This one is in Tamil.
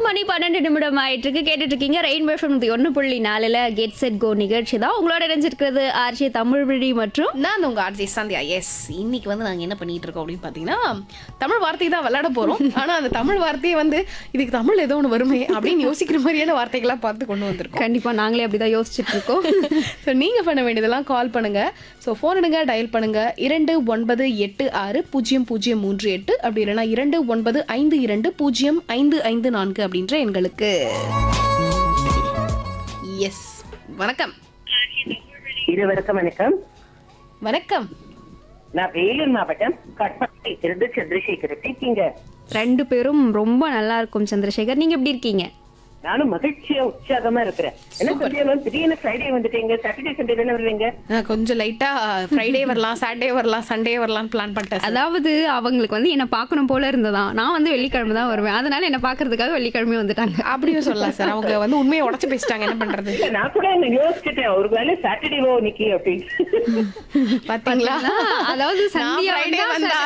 மணி பன்னெண்டு நிமிடம் ஆயிட்டு இருக்கு கேட்டுட்டு இருக்கீங்க ரெயின்போ எஃப்எம் ஒன்று புள்ளி நாலுல கெட் செட் கோ நிகழ்ச்சி தான் உங்களோட இணைஞ்சிருக்கிறது ஆர்ஜி தமிழ்வழி மற்றும் நான் உங்க ஆர்ஜே சந்தியா எஸ் இன்னைக்கு வந்து நாங்க என்ன பண்ணிட்டு இருக்கோம் அப்படின்னு பாத்தீங்கன்னா தமிழ் வார்த்தை தான் விளையாட போறோம் ஆனா அந்த தமிழ் வார்த்தையை வந்து இதுக்கு தமிழ் ஏதோ ஒன்று வருமே அப்படின்னு யோசிக்கிற மாதிரியான வார்த்தைகளா பார்த்து கொண்டு வந்திருக்கோம் கண்டிப்பா நாங்களே அப்படிதான் யோசிச்சுட்டு இருக்கோம் ஸோ நீங்க பண்ண வேண்டியதெல்லாம் கால் பண்ணுங்க ஸோ ஃபோன் எடுங்க டயல் பண்ணுங்க இரண்டு ஒன்பது எட்டு ஆறு பூஜ்ஜியம் பூஜ்ஜியம் மூன்று எட்டு அப்படி இல்லைன்னா இரண்டு ஒன்பது ஐந்து இரண்டு பூஜ்ஜியம் ஐந்து ஐந்து நான்கு அப்படின்ற எண்களுக்கு எஸ் வணக்கம் இருவருக்கும் வணக்கம் வணக்கம் நான் வேலூர் மாவட்டம் கட்பாடி இருந்து சந்திரசேகர் எப்படி இருக்கீங்க ரெண்டு பேரும் ரொம்ப நல்லா இருக்கும் சந்திரசேகர் நீங்க எப்படி இருக்கீங்க நானும் மகிழ்ச்சியா உற்சாகமா இருக்கிறேன் என்ன சொல்லியாலும் திடீர்னு ஃப்ரைடே வந்துட்டீங்க சாட்டர்டே சண்டே தானே வருவீங்க நான் கொஞ்சம் லைட்டா ஃப்ரைடே வரலாம் சாட்டர்டே வரலாம் சண்டே வரலாம்னு பிளான் பண்ணிட்டேன் sir. அதாவது அவங்களுக்கு வந்து என்ன பார்க்கணும் போல இருந்ததான் நான் வந்து வெள்ளிக்கிழமை தான் வருவேன் அதனால என்ன பார்க்கறதுக்காக வெள்ளிக்கிழமை வந்துட்டாங்க அப்படியும் சொல்லலாம் சார் அவங்க வந்து உண்மையை உடச்சு பேசிட்டாங்க என்ன பண்றது இல்ல, நான் கூட என்ன யோசிச்சுட்டேன் ஒரு வேளை சாட்டர்டேவோ இன்னைக்கு அப்படின்னு பாத்தீங்களா அதாவது நான் சந்தியா Friday வந்தா வந்தா